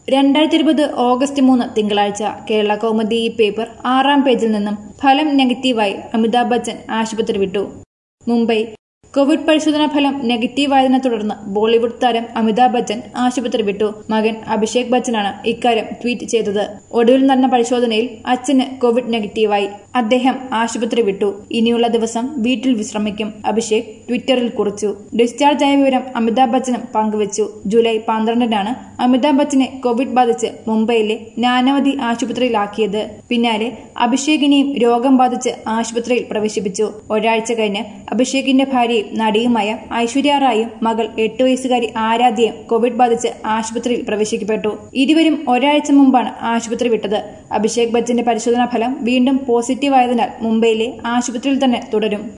രണ്ടായിരത്തി ഇരുപത് ഓഗസ്റ്റ് മൂന്ന് തിങ്കളാഴ്ച കേരള കൗമുദി ഈ പേപ്പർ ആറാം പേജിൽ നിന്നും ഫലം നെഗറ്റീവായി അമിതാഭ് ബച്ചൻ ആശുപത്രി വിട്ടു മുംബൈ കോവിഡ് പരിശോധനാ ഫലം നെഗറ്റീവായതിനെ തുടർന്ന് ബോളിവുഡ് താരം അമിതാഭ് ബച്ചൻ ആശുപത്രി വിട്ടു മകൻ അഭിഷേക് ബച്ചനാണ് ഇക്കാര്യം ട്വീറ്റ് ചെയ്തത് ഒടുവിൽ നടന്ന പരിശോധനയിൽ അച്ഛന് കോവിഡ് നെഗറ്റീവായി അദ്ദേഹം ആശുപത്രി വിട്ടു ഇനിയുള്ള ദിവസം വീട്ടിൽ വിശ്രമിക്കും അഭിഷേക് ട്വിറ്ററിൽ കുറിച്ചു ഡിസ്ചാർജ് ആയ വിവരം അമിതാഭ് ബച്ചനും പങ്കുവച്ചു ജൂലൈ പന്ത്രണ്ടിനാണ് അമിതാഭ് ബച്ചനെ കോവിഡ് ബാധിച്ച് മുംബൈയിലെ നാനാവതി ആശുപത്രിയിലാക്കിയത് പിന്നാലെ അഭിഷേകിനെയും രോഗം ബാധിച്ച് ആശുപത്രിയിൽ പ്രവേശിപ്പിച്ചു ഒരാഴ്ച കഴിഞ്ഞ് അഭിഷേകിന്റെ ഭാര്യയും നടിയുമായ ഐശ്വര്യ റായും മകൾ എട്ട് വയസ്സുകാരി ആരാധ്യയും കോവിഡ് ബാധിച്ച് ആശുപത്രിയിൽ പ്രവേശിക്കപ്പെട്ടു ഇരുവരും ഒരാഴ്ച മുമ്പാണ് ആശുപത്രി വിട്ടത് അഭിഷേക് ബച്ചന്റെ പരിശോധനാ ഫലം വീണ്ടും പോസിറ്റീവായതിനാൽ മുംബൈയിലെ ആശുപത്രിയിൽ തന്നെ തുടരും